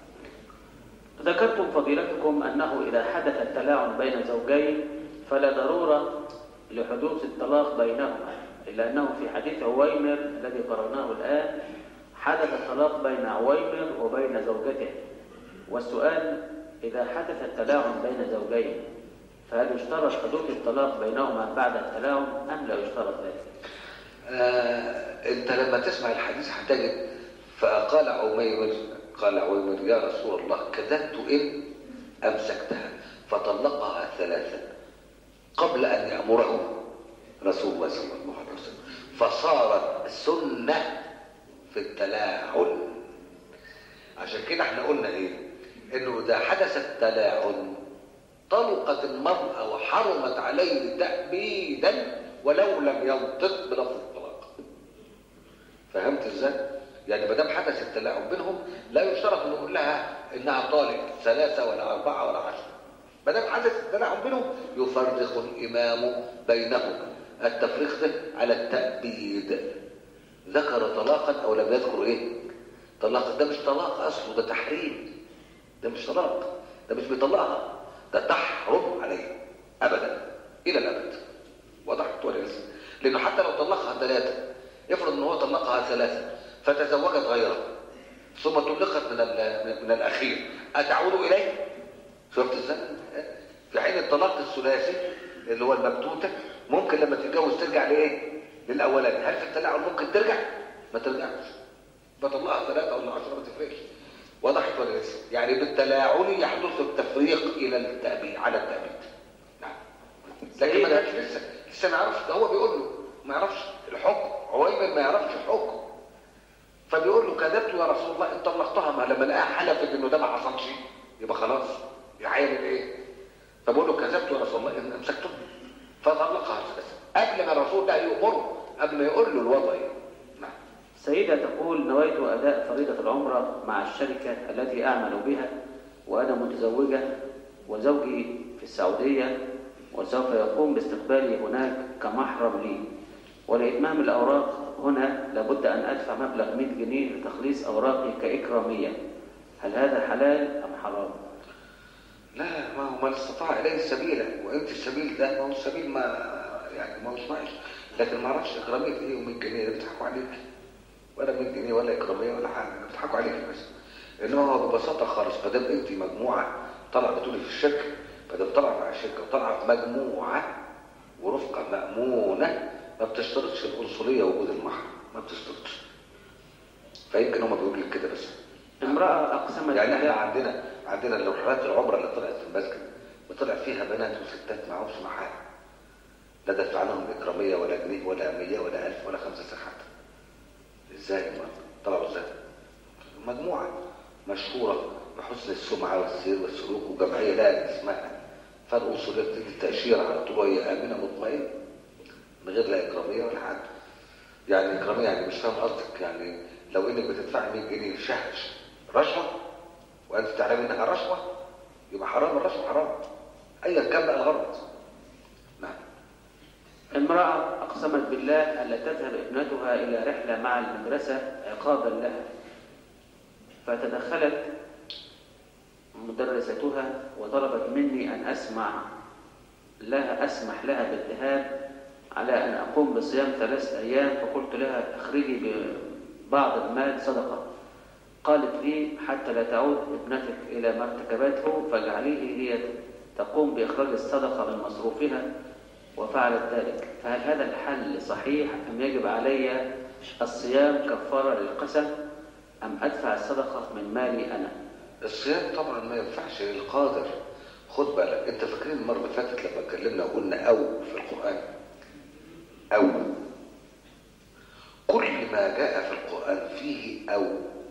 ذكرتم فضيلتكم أنه إذا حدث التلاعن بين زوجين فلا ضرورة لحدوث الطلاق بينهما إلا أنه في حديث عويمر الذي قرأناه الآن حدث الطلاق بين عويمر وبين زوجته والسؤال إذا حدث التلاعن بين زوجين فهل يشترط حدوث الطلاق بينهما بعد التلاعن أم لا يشترط ذلك؟ آه انت لما تسمع الحديث هتجد فقال عمير قال عمير يا رسول الله كذبت ان امسكتها فطلقها ثلاثا قبل ان يامره رسول الله صلى الله عليه وسلم فصارت سنه في التلاعن عشان كده احنا قلنا ايه انه اذا حدث التلاعن طلقت المرأة وحرمت عليه تأبيدا ولو لم ينطق بلفظ الطلاق فهمت ازاي يعني ما دام حدث التلاعب بينهم لا يشترط ان نقول لها انها طالق ثلاثة ولا أربعة ولا عشرة ما دام حدث التلاعب بينهم يفرق الإمام بينهم التفريق ده على التأبيد ذكر طلاقا أو لم يذكر إيه طلاق ده مش طلاق أصله ده تحريم ده مش طلاق ده مش بيطلقها ده تحرم عليه ابدا الى الابد وضحت ولا لسه لانه حتى لو طلقها ثلاثه يفرض ان هو طلقها ثلاثه فتزوجت غيره ثم طلقت من من الاخير اتعود اليه شفت ازاي في حين الطلاق الثلاثي اللي هو المبتوته ممكن لما تتجوز ترجع لايه للاولاني هل في التلاعب ممكن ترجع ما ترجعش بطلقها ثلاثه ولا عشره ما تفرقش وضحت ولا لسه يعني بالتلاعن يحدث التفريق الى التأبيد على التأبيد نعم لكن ما كانش لسه لسه ما يعرفش ده هو بيقول له ما يعرفش الحكم عويمر ما يعرفش الحكم فبيقول له كذبت يا رسول الله ان طلقتها ما لما لقاها حلفت انه ده ما حصلش يبقى خلاص يعاين ايه فبقول له كذبت يا رسول الله ان امسكته فطلقها قبل ما الرسول ده يامره قبل ما يقول له الوضع ايه نعم سيدة تقول نويت أداء فريضة العمرة مع الشركة التي أعمل بها وأنا متزوجة وزوجي في السعودية وسوف يقوم باستقبالي هناك كمحرم لي ولإتمام الأوراق هنا لابد أن أدفع مبلغ 100 جنيه لتخليص أوراقي كإكرامية هل هذا حلال أم حرام؟ لا ما هو من استطاع إليه السبيل وأنت السبيل ده ما هو السبيل ما يعني ما هوش معيش لكن ما اعرفش اكراميه ايه و100 جنيه ده بيضحكوا عليك ولا 100 جنيه ولا اكراميه ولا حاجه بيضحكوا عليك بس انما هو ببساطه خالص ما دام انت مجموعه طالعه بتقولي في الشركه فده طالعه مع الشركه وطالعه في مجموعه ورفقه مامونه ما بتشترطش العنصريه وجود المحرم ما بتشترطش فيمكن هم بيقولوا لك كده بس امرأة أقسمت يعني احنا بالله عندنا عندنا لو رحلات العمره اللي طلعت في المسجد وطلع فيها بنات وستات معهمش محارم لا دفع لهم اكراميه ولا جنيه ولا 100 ولا 1000 ولا خمسة ساعات ازاي ما طلعوا ازاي مجموعه مشهوره بحسن السمعه والسير والسلوك وجمعيه لا اسمها فالعنصريه بتدي التاشيره على طول وهي امنه مطمئنه من غير لا اكراميه ولا حاجه يعني اكراميه يعني مش فاهم قصدك يعني لو انك بتدفع 100 جنيه شهر رشوه وانت تعلم انها رشوه يبقى حرام الرشوه حرام ايا كان بقى الغرض نعم امرأة أقسمت بالله ألا تذهب ابنتها إلى رحلة مع المدرسة عقابا لها فتدخلت مدرستها وطلبت مني أن أسمع لها أسمح لها بالذهاب على أن أقوم بصيام ثلاث أيام فقلت لها اخرجي ببعض المال صدقة قالت لي حتى لا تعود ابنتك إلى ما ارتكبته فاجعليه هي تقوم بإخراج الصدقة من مصروفها وفعلت ذلك فهل هذا الحل صحيح أم يجب علي الصيام كفارة للقسم أم أدفع الصدقة من مالي أنا الصيام طبعا ما ينفعش للقادر خد بالك انت فاكرين المره اللي فاتت لما اتكلمنا وقلنا او في القران او كل ما جاء في القران فيه او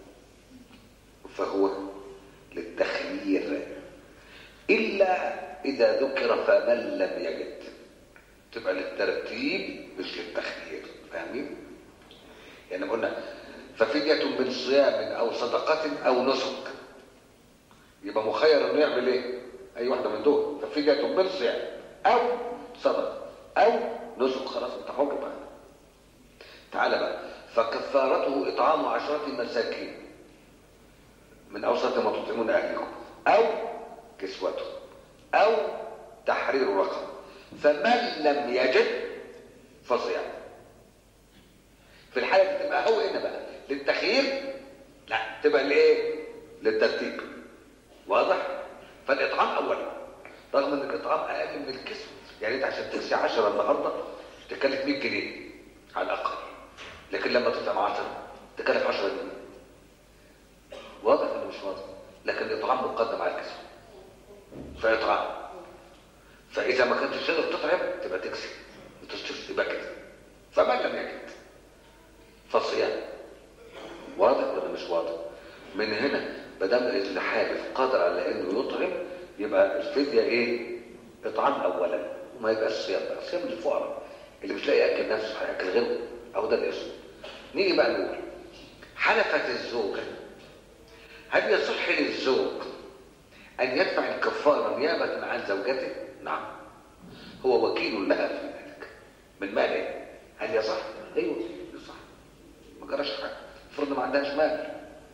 فهو للتخيير الا اذا ذكر فمن لم يجد تبقى للترتيب مش للتخيير فاهمين يعني قلنا ففدية من صيام او صدقة او نسك يبقى مخير انه يعمل ايه اي واحده من دول ففدية من صيام او صدقة او نسك خلاص انت حر بقى تعالى بقى فكفارته اطعام عشرة مساكين من اوسط ما تطعمون اهلكم او كسوته او تحرير رقبه فمن لم يجد فصيام في الحاله دي تبقى هو هنا بقى للتخيير لا تبقى لايه للترتيب واضح فالاطعام اولا رغم ان الاطعام اقل من الكسوه يعني انت عشان تكسي 10 النهارده تكلف 100 جنيه على الاقل لكن لما تطعم 10 تكلف 10 جنيه واضح ولا مش واضح لكن الاطعام مقدم على الكسوه فاطعام فاذا ما كنتش تقدر تطعم تبقى تكسي ما تشتريش تبقى كده فمن لم يجد فصيام واضح ولا مش واضح من هنا ما دام اللي حالف قادر على انه يطعم يبقى الفديه ايه اطعام اولا وما يبقاش صيام بقى صيام للفقراء اللي مش لاقي ياكل نفسه هياكل غيره او ده الاسم نيجي بقى نقول حلفت الزوجه هل يصح للزوج ان يدفع الكفاره نيابه عن زوجته نعم هو وكيل لها في ذلك من ماله هل يصح ايوه يصح ما جراش حاجه افرض ما عندهاش مال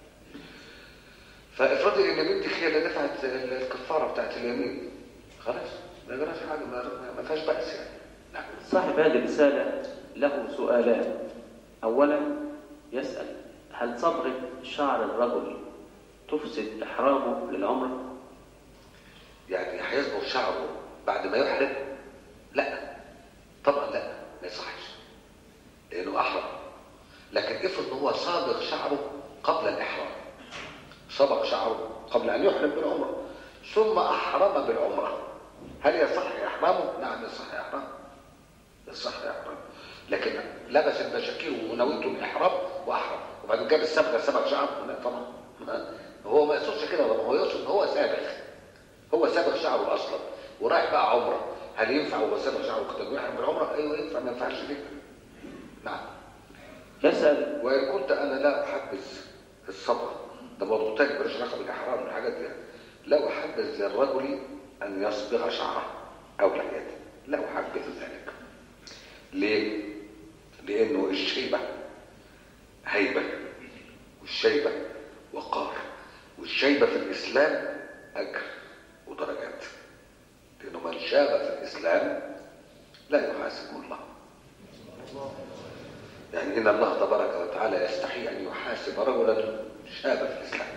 فافرضي ان بنتك هي اللي دفعت الكفاره بتاعت اليمين خلاص ما جراش حاجه ما, ما فيهاش باس يعني نعم صاحب هذه الرسالة له سؤالان أولا يسأل هل صبغة شعر الرجل تفسد إحرامه للعمرة؟ يعني هيصبغ شعره بعد ما يحرم لا طبعا لا ما يصحش لانه احرم لكن افرض ان هو صابغ شعره قبل الاحرام صبغ شعره قبل ان يحرم بالعمره ثم احرم بالعمره هل يصح احرامه نعم يصح احرامه يصح احرامه لكن لبس المشاكير ونويته الاحرام واحرم وبعدين جاب الصبغه صبغ شعره لا طبعا هو ما يقصدش كده هو يقصد ان هو سابغ هو سابغ شعره اصلا ورايح بقى عمره هل ينفع هو سابغ شعره كده يحرم بالعمره ايوه ينفع ما ينفعش ليه نعم يسأل وان كنت انا لا احبذ الصبغه ده موضوع تاني ملوش علاقه بالاحرام والحاجات دي لا احبذ للرجل ان يصبغ شعره او لحيته لا احبذ ذلك ليه لانه الشيبه هيبه والشيبه وقار والشيبه في الاسلام اجر ودرجات لانه من شاب في الاسلام لا يحاسب الله يعني إن الله تبارك وتعالى يستحي أن يحاسب رجلا شابا في الإسلام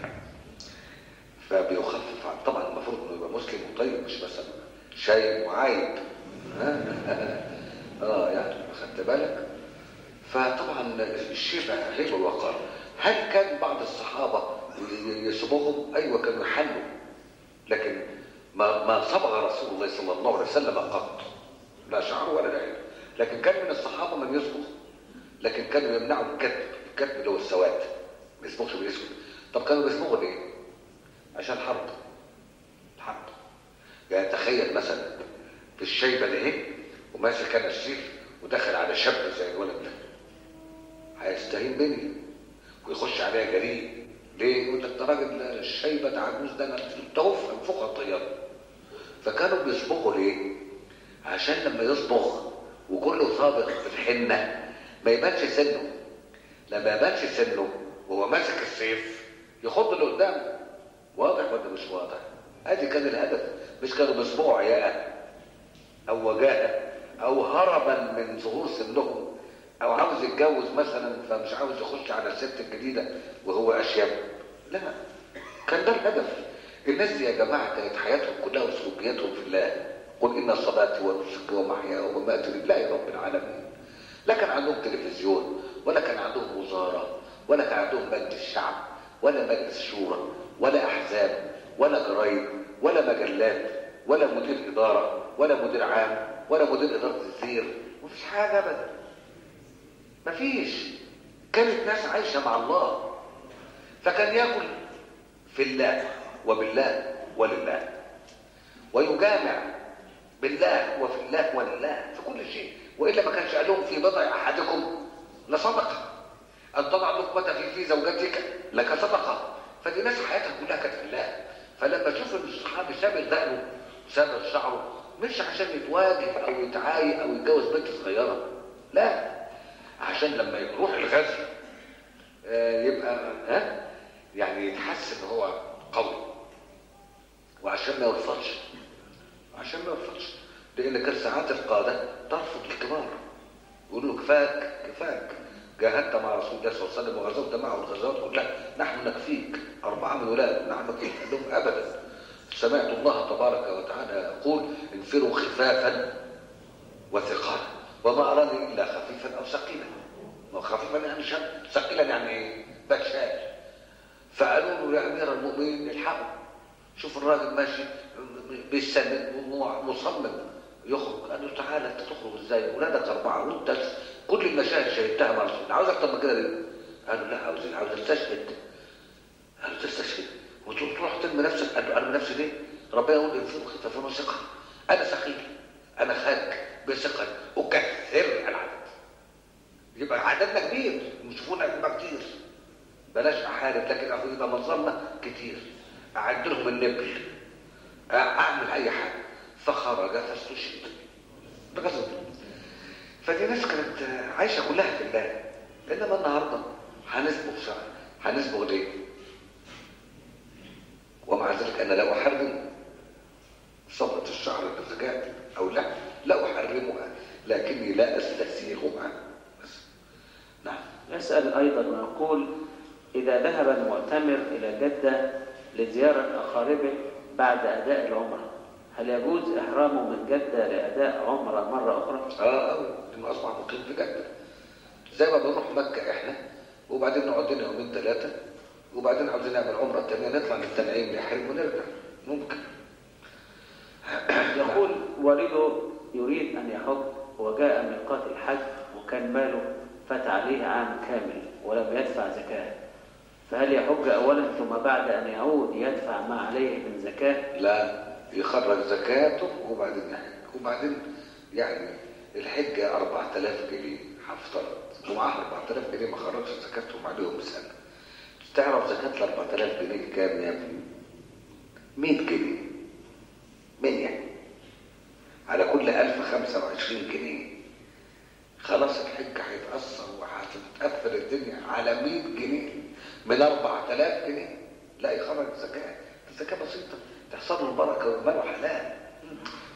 فبيخفف عن طبعا المفروض انه يبقى مسلم وطيب مش مثلا شايب وعايب ها؟ اه يعني خدت بالك فطبعا الشيء بقى هيبه الوقار هل كان بعض الصحابه يصبغهم ايوه كانوا يحلوا لكن ما ما صبغ رسول الله صلى الله عليه وسلم قط لا شعر ولا لعين لكن كان من الصحابه من يصبغ لكن كانوا يمنعوا الكتب الكتب اللي هو السواد ما يصبغش بالاسود طب كانوا بيصبغوا ليه عشان حرب الحرب يعني تخيل مثلا في الشيبه ده اهي وماسك انا السيف ودخل على شاب زي الولد ده هيستهين بني ويخش عليها جريء ليه يقول لك ده راجل الشيبه ده عجوز ده انا توفى فوق الطياره فكانوا بيصبغوا ليه عشان لما يصبغ وكله صابغ في الحنه ما يبانش سنه لما يبانش سنه وهو ماسك السيف يخض اللي قدامه واضح ولا مش واضح ادي كان الهدف مش كانوا بيصبغوا عياء او وجاهه او هربا من ظهور سنهم او عاوز يتجوز مثلا فمش عاوز يخش على الست الجديده وهو اشيب لا كان ده الهدف الناس دي يا جماعه كانت حياتهم كلها وسلوكياتهم في الله قل ان صلاتي ونسكي ومحياي ومماتي لله رب العالمين لا كان عندهم تلفزيون ولا كان عندهم وزاره ولا كان عندهم مجلس الشعب ولا مجلس شورى ولا احزاب ولا جرايد ولا مجلات ولا مدير اداره ولا مدير عام ولا مدير اداره الزير مفيش حاجه ابدا مفيش كانت ناس عايشه مع الله فكان ياكل في الله وبالله ولله ويجامع بالله وفي الله ولله في كل شيء والا ما كانش قال لهم في بضع احدكم لصدقه ان تضع لقمه في في زوجتك لك صدقه فدي ناس حياتها كلها كانت في الله فلما تشوف الصحابي سابق دقنه سابق شعره مش عشان يتواجه او يتعايق او يتجوز بنت صغيره لا عشان لما يروح الغزو آه يبقى ها يعني يتحس ان هو قوي وعشان ما يرفضش عشان ما يرفضش لان كان ساعات القاده ترفض الكبار يقول له كفاك كفاك جاهدت مع رسول الله صلى الله عليه وسلم وغزوت معه الغزوات كلها نحن نكفيك أربعة من ولاد نحن نكفيك قال لهم أبدا سمعت الله تبارك وتعالى يقول انفروا خفافا وثقالا وما أراني إلا خفيفا أو ثقيلا ما خفيفا يعني شاب ثقيلا يعني إيه بشال فقالوا له يا أمير المؤمنين الحقوا شوف الراجل ماشي بيستند مصمم يخرج قال له تعالى انت تخرج ازاي ولادك اربعه وانت كل المشاهد شهدتها مع رسول الله عاوز اكتر من كده ليه؟ قال له لا عاوز عاوز استشهد قال له تستشهد وتروح ترمي نفسك قال له ارمي نفسي ليه؟ ربنا يقول انفروا خفافا وثقل انا ثقيل انا خارج بثقل اكثر العدد يبقى عددنا كبير نشوفونا يبقى كتير بلاش احارب لكن اخو يبقى منظرنا كتير اعد لهم النبل اعمل اي حاجه فخرج فاستشهد بغزوه فدي ناس كانت عايشه كلها في الله انما النهارده هنسبغ شعر هنسبغ ليه ومع ذلك انا لا احرم صبغه الشعر بالزكاه او لا لا احرمها لكني لا استسيغها بس نعم يسأل أيضا ويقول إذا ذهب المعتمر إلى جدة لزيارة أقاربه بعد أداء العمرة هل يجوز إحرامه من جدة لأداء عمرة مرة أخرى؟ اه قوي لانه اصبح مقيم في جده زي ما بنروح مكه احنا وبعدين نقعد لنا يومين ثلاثه وبعدين عاوزين نعمل عمره ثانيه نطلع للتنعيم نحرم ونرجع ممكن يقول والده يريد أن يحج وجاء ميقات الحج وكان ماله فات عليه عام كامل ولم يدفع زكاة فهل يحج أولا ثم بعد أن يعود يدفع ما عليه من زكاة؟ لا يخرج زكاته وبعدين يحج وبعدين يعني الحجة 4000 جنيه هفترض ومعاه 4000 جنيه ما خرجش زكاتهم عليهم سنة تعرف زكاة ال 4000 جنيه كام يا ابني؟ 100 جنيه 100 على كل 1025 جنيه خلاص الحج هيتأثر وهتتقفل الدنيا على 100 جنيه من 4000 جنيه لا يخرج زكاة الزكاة بسيطة تحصل له البركة والمال حلال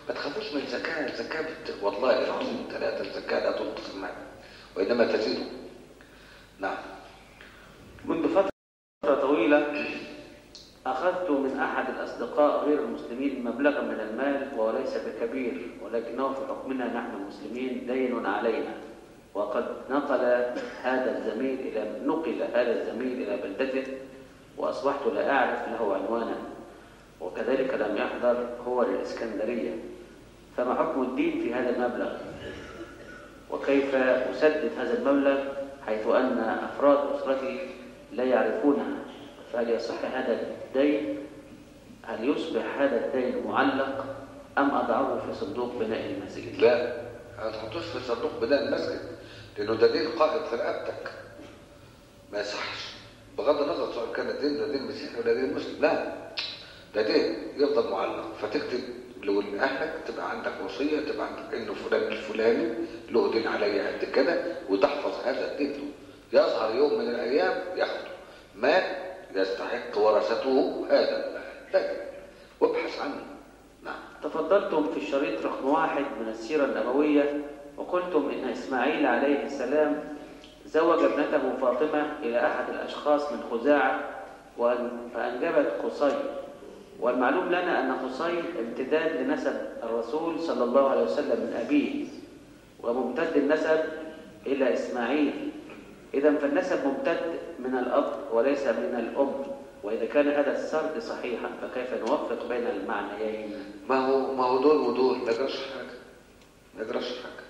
ما تخافوش من الزكاة الزكاة بت... والله العظيم ثلاثة الزكاة لا تنقص المال وإنما تزيد نعم منذ فترة طويلة أخذت من أحد الأصدقاء غير المسلمين مبلغا من المال وهو ليس بكبير ولكنه في حكمنا نحن المسلمين دين علينا وقد نقل هذا الزميل إلى نقل هذا الزميل إلى بلدته وأصبحت لا أعرف له عنوانا وكذلك لم يحضر هو للإسكندرية فما حكم الدين في هذا المبلغ وكيف أسدد هذا المبلغ حيث أن أفراد أسرتي لا يعرفونها فهل يصح هذا الدين هل يصبح هذا الدين معلق أم أضعه في صندوق بناء المسجد لا ما تحطوش في صندوق بناء المسجد لأنه ده دين قائم في رقبتك ما يصحش بغض النظر سواء كان الدين ده دين مسيحي ولا دين مسلم لا ده دين يفضل معلق فتكتب لأهلك تبقى عندك وصية تبقى عندك إنه فلان الفلاني له دين عليا قد كده وتحفظ هذا الدين يظهر يوم من الأيام ياخده مات يستحق ورثته هذا المال وابحث عنه نعم تفضلتم في الشريط رقم واحد من السيرة النبوية وقلتم إن إسماعيل عليه السلام زوج ابنته فاطمة إلى أحد الأشخاص من خزاعة وأن- فأنجبت قصي والمعلوم لنا أن قصي امتداد لنسب الرسول صلى الله عليه وسلم من أبيه وممتد النسب إلى إسماعيل إذا فالنسب ممتد من الأب وليس من الأم وإذا كان هذا السرد صحيحا فكيف نوفق بين المعنيين ما هو ما هو دول ودول ما يجراش حاجة ما يجراش حاجة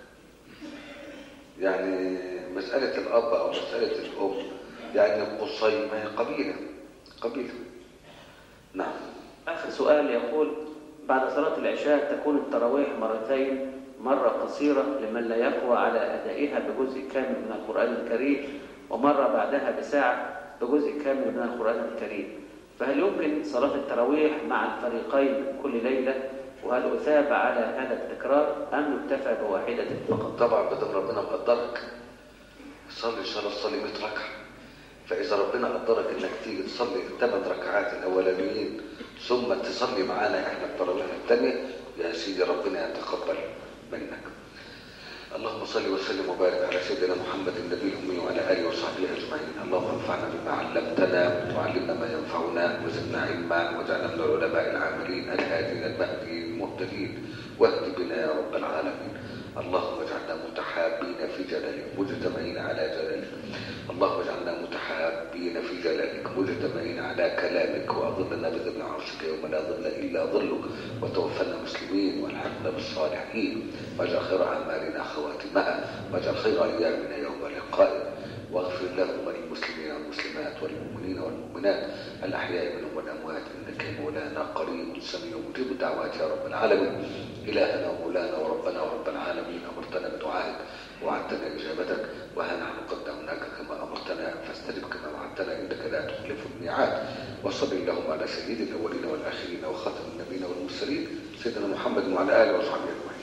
يعني مسألة الأب أو مسألة الأم يعني قصي ما هي قبيلة قبيلة نعم آخر سؤال يقول بعد صلاة العشاء تكون التراويح مرتين مرة قصيرة لمن لا يقوى على أدائها بجزء كامل من القرآن الكريم ومرة بعدها بساعة بجزء كامل من القرآن الكريم فهل يمكن صلاة التراويح مع الفريقين كل ليلة وهل أثاب على هذا التكرار أم يكتفى بواحدة فقط طبعا بدل ربنا مقدرك صلي ان شاء الله تصلي 100 ركعه فاذا ربنا قدرك انك تيجي تصلي الثمان ركعات الاولانيين ثم تصلي معانا احنا التراويح الثانيه يا سيدي ربنا يتقبل منك اللهم صل وسلم وبارك على سيدنا محمد النبي الامي وعلى اله وصحبه اجمعين اللهم انفعنا بما علمتنا وعلمنا ما ينفعنا وزدنا علما واجعلنا من العلماء العاملين الهادين المهديين المهتدين واهد بنا يا رب العالمين اللهم اجعلنا متحابين في جلالك مجتمعين على جلالك اللهم اجعلنا متحابين في جلالك مجتمعين على كلامك واظلنا بظل عرشك يوم لا ظل الا ظلك وتوفنا مسلمين والحقنا بالصالحين واجعل خير اعمالنا خواتمها واجعل خير ايامنا يوم لقائك واغفر اللهم للمسلمين والمسلمات والمؤمنين والمؤمنات الاحياء منهم والاموات انك مولانا قريب سميع مجيب الدعوات يا رب العالمين الهنا ومولانا وربنا ورب العالمين امرتنا بدعائك وعدتنا اجابتك وها نحن قد دعوناك كما امرتنا فاستجب كما وعدتنا انك لا تخلف الميعاد وصل اللهم على سيد الاولين والاخرين وخاتم النبيين والمرسلين سيدنا محمد وعلى اله وصحبه اجمعين